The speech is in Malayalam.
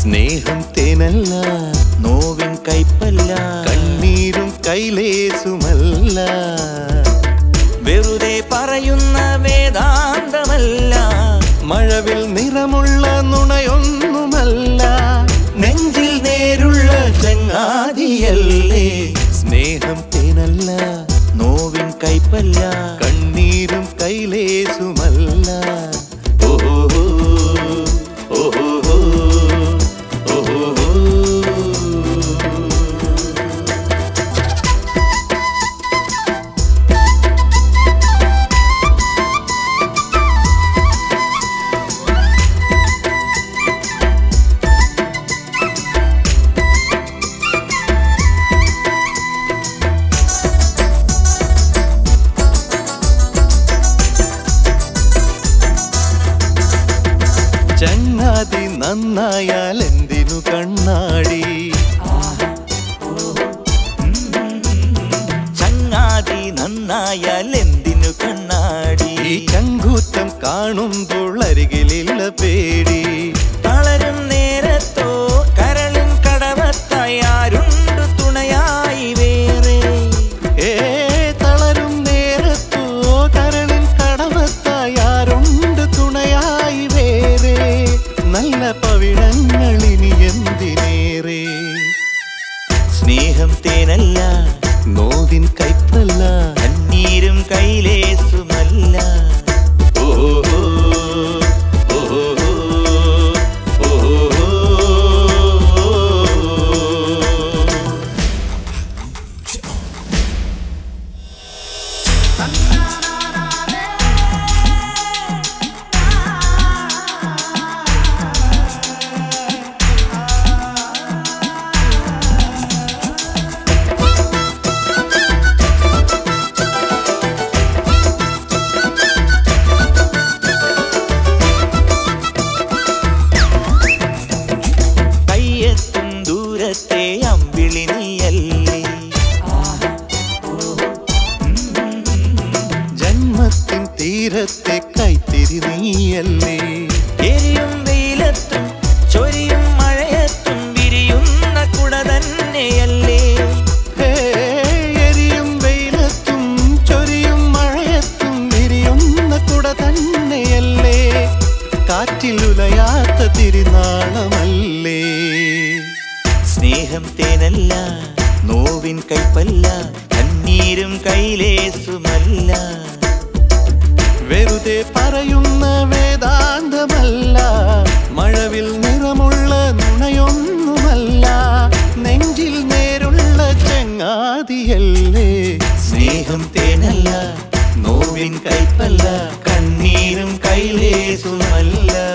സ്നേഹം തേനല്ല നോവിൻ കൈപ്പല്ല കണ്ണീരും കൈലേസുമല്ല വെറുതെ പറയുന്ന വേദാന്തമല്ല മഴവിൽ നിറമുള്ള നുണയൊന്നുമല്ല നെഞ്ചിൽ നേരുള്ള ചങ്ങാതിയല്ലേ സ്നേഹം തേനല്ല നോവിൻ കൈപ്പല്ല കണ്ണീരും കൈലേസുമല്ല ഓഹോ ഓഹോ ഓഹോ ചങ്ങാതി നന്നായാൽ എന്തിനു കണ്ണാടി ചങ്ങാതി നന്നായാൽ എന്തിനു കണ്ണാടി ഈ ചങ്കൂറ്റം കാണുമ്പോൾ അരികിലില്ല പേടി തളരും നേരത്തോ കരളും കടവത്തായി ആരുണ്ട് തുണയായി വേറെ ഏ തളരും നേരത്തോ കരളിൻ കടവത്തായാരുണ്ട് തുണയായി വേറെ നല്ല പവിഴങ്ങൾ ഇനി എന്തിനേറെ സ്നേഹം തേനല്ല നോവിൻ കൈപ്പല്ല കണ്ണീരും കൈലേസുമല്ല ഓഹോ ഓഹോ ഓഹോ കയ്യെത്തും ദൂരത്തെ അമ്പിളി നീയല്ലേ ജന്മത്തിൻ തീരത്തെ കൈത്തിരി നീയല്ലേ എരിയും വെയിലത്തും ചൊരിയും മഴയത്തും വിരിയുന്ന കുട തന്നെയല്ലേ ഹേ, എരിയും വെയിലത്തും ചൊരിയും മഴയത്തും വിരിയുന്ന കുട തന്നെയല്ലേ കാറ്റിലുലയാത്ത തിരുനാളമല്ലേ സ്നേഹം തേനല്ല നോവിൻ കൈപ്പല്ല കണ്ണീരും കൈലേസുമല്ല വെറുതെ പറയുന്ന വേദാന്തമല്ല മഴവിൽ നിറമുള്ള നുണയൊന്നുമല്ല നെഞ്ചിൽ നേരുള്ള ചങ്ങാതിയല്ലേ സ്നേഹം തേനല്ല നോവിൻ കൈപ്പല്ല കണ്ണീരും കൈലേസുമല്ല